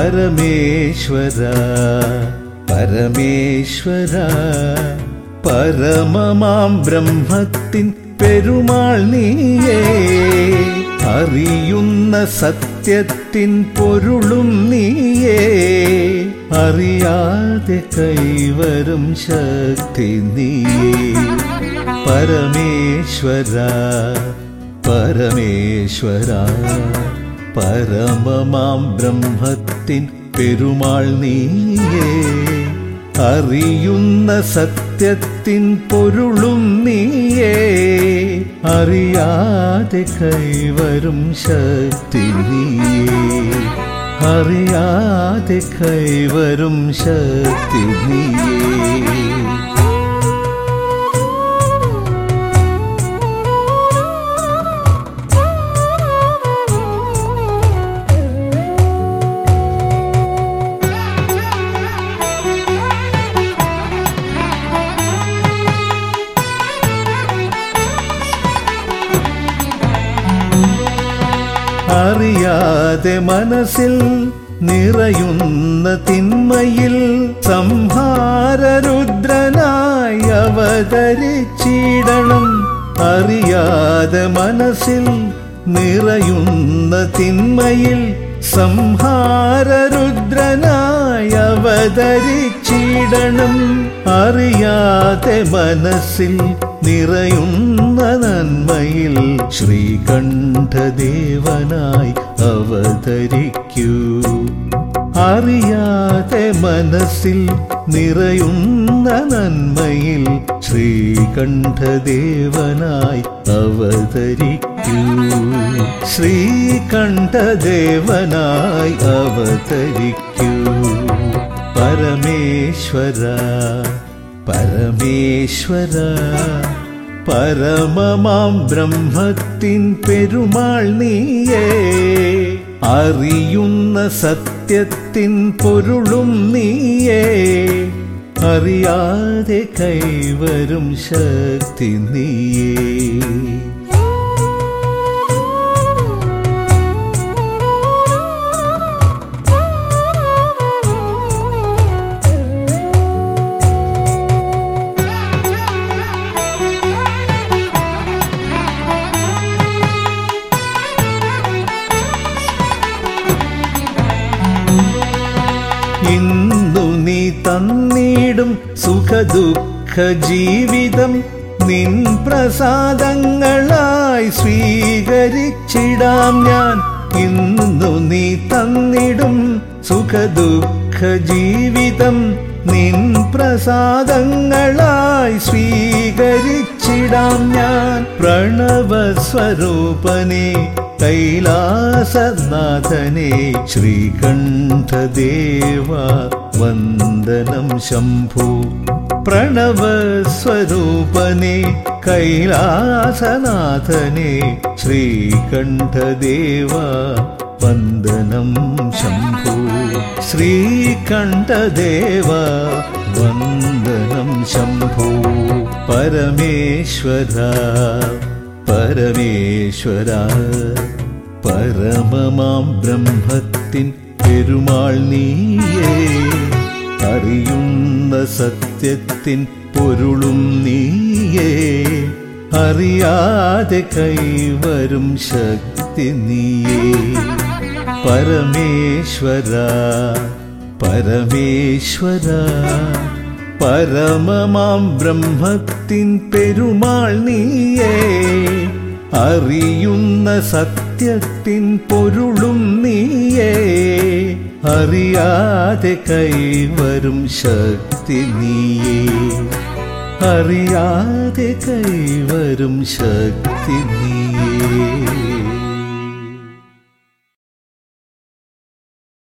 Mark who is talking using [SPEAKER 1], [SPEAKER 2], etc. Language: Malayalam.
[SPEAKER 1] പരമേശ്വര പരമേശ്വര പരമമാം ബ്രഹ്മത്തിൻ പെരുമാൾ നീയേ അറിയുന്ന സത്യത്തിൻ പൊരുളും നീയേ അറിയാതെ കൈവരും ശക്തി നീയേ പരമേശ്വര പരമേശ്വര പരമമാം ബ്രഹ്മത്തിൻ പെരുമാൾ നീയേ അറിയുന്ന സത്യത്തിൻ പൊരുളും നീയേ അറിയാതെ കൈവരും ശക്തി നീയേ അറിയാതെ കൈവരും ശക്തി നീയേ അറിയാതെ മനസ്സിൽ നിറയുന്ന തിന്മയിൽ സംഹാരരുദ്രനായി അവതരിച്ചിടണം അറിയാതെ മനസ്സിൽ നിറയുന്ന തിന്മയിൽ സംഹാരരുദ്രനായി അവതരിച്ചിടണം അറിയാതെ മനസ്സിൽ നിറയുന്ന നന്മയിൽ ശ്രീകണ്ഠദേവനായി അവതരിക്കൂ അറിയാതെ മനസ്സിൽ നിറയുന്ന നന്മയിൽ ശ്രീകണ്ഠദേവനായി അവതരിക്കൂ ശ്രീകണ്ഠദേവനായി അവതരിക്കൂ പരമേശ്വര പരമേശ്വര പരമമാം ബ്രഹ്മത്തിൻ പെരുമാൾ നീയേ അറിയുന്ന സത്യത്തിൻ പൊരുളും നീയേ അറിയാതെ കൈവരും ശക്തി നീയേ ഇന്നു നീ തന്നിടും സുഖദുഃഖ ജീവിതം നിൻ പ്രസാദങ്ങളായി സ്വീകരിച്ചിടാം ഞാൻ ഇന്നു നീ തന്നിടും സുഖദുഃഖ ജീവിതം നിൻ പ്രസാദങ്ങളായി സ്വീകരിച്ചിടാം ഞാൻ പ്രണവസ്വരൂപനെ കൈലാസനാഥനെ ശ്രീകണ്ഠദേവ വന്ദനം ശംഭു പ്രണവസ്വരൂപനെ കൈലാസനാഥനെ ശ്രീകണ്ഠദേവ വന്ദനം ശംഭു ശ്രീകണ്ഠദേവ വന്ദനം ശംഭു പരമേശ്വര പരമേശ്വര പരമമാം ബ്രഹ്മത്തിൻ പെരുമാൾ നീയേ അറിയുന്ന സത്യത്തിൻ പൊരുളും നീയേ അറിയാതെ കൈവരും ശക്തി നീയേ പരമേശ്വര പരമേശ്വര പരമമാം ബ്രഹ്മത്തിൻ പെരുമാൾ നീയേ അറിയുന്ന സത്യത്തിൻ പൊരുളും നീയേ അറിയാതെ കൈവരും ശക്തി നീയേ അറിയാതെ കൈവരും ശക്തി നീയേ